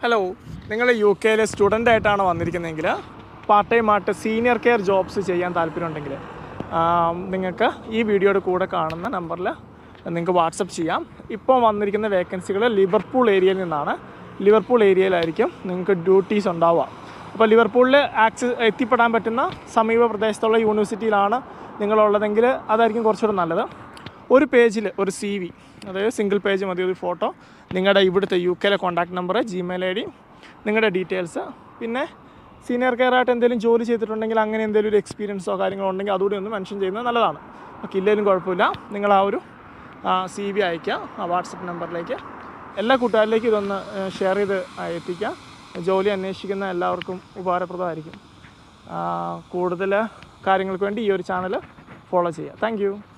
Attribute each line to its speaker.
Speaker 1: hello നിങ്ങൾ U കെയിൽ student ആയിട്ടാണ് വന്നിരിക്കുന്നതെങ്കിൽ പാർട്ട് ടൈം ആയിട്ട് സീനിയർ കെയർ ജോബ്സ് ചെയ്യാൻ താല്പര്യമുണ്ടെങ്കിൽ നിങ്ങൾക്ക് ഈ വീഡിയോയുടെ കൂടെ കാണുന്ന നമ്പറിൽ നിങ്ങൾക്ക് വാട്സപ്പ് ചെയ്യാം ഇപ്പോൾ വന്നിരിക്കുന്ന വേക്കൻസികൾ ലിവർപൂൾ ഏരിയയിൽ നിന്നാണ് ലിവർപൂൾ ഏരിയയിലായിരിക്കും നിങ്ങൾക്ക് ഡ്യൂട്ടീസ് ഉണ്ടാവുക അപ്പോൾ ലിവർപൂളിൽ ആക്സസ് എത്തിപ്പെടാൻ പറ്റുന്ന സമീപ പ്രദേശത്തുള്ള യൂണിവേഴ്സിറ്റിയിലാണ് നിങ്ങളുള്ളതെങ്കിൽ അതായിരിക്കും കുറച്ചുകൂടെ നല്ലത് ഒരു പേജിൽ ഒരു സി വി അതായത് സിംഗിൾ പേജ് മതി ഒരു ഫോട്ടോ നിങ്ങളുടെ ഇവിടുത്തെ യു കെയിലെ contact number Gmail I D നിങ്ങളുടെ ഡീറ്റെയിൽസ് പിന്നെ സീനിയർ കെയർ ആയിട്ട് എന്തെങ്കിലും ജോലി ചെയ്തിട്ടുണ്ടെങ്കിൽ അങ്ങനെ എന്തെങ്കിലും ഒരു എക്സ്പീരിയൻസോ കാര്യങ്ങളോ ഉണ്ടെങ്കിൽ അതുകൂടി ഒന്ന് മെൻഷൻ ചെയ്യുന്നത് നല്ലതാണ് ഓക്കെ ഇല്ലെങ്കിലും കുഴപ്പമില്ല നിങ്ങൾ ആ ഒരു സി വി അയയ്ക്കുക ആ വാട്സപ്പ് നമ്പറിലേക്ക് എല്ലാ കൂട്ടുകാരിലേക്കും ഇതൊന്ന് ഷെയർ ചെയ്ത് എത്തിക്കുക ജോലി അന്വേഷിക്കുന്ന എല്ലാവർക്കും ഉപകാരപ്രദമായിരിക്കും ആ, കൂടുതൽ കാര്യങ്ങൾക്ക് വേണ്ടി ഈ ഒരു ചാനൽ ഫോളോ ചെയ്യുക താങ്ക്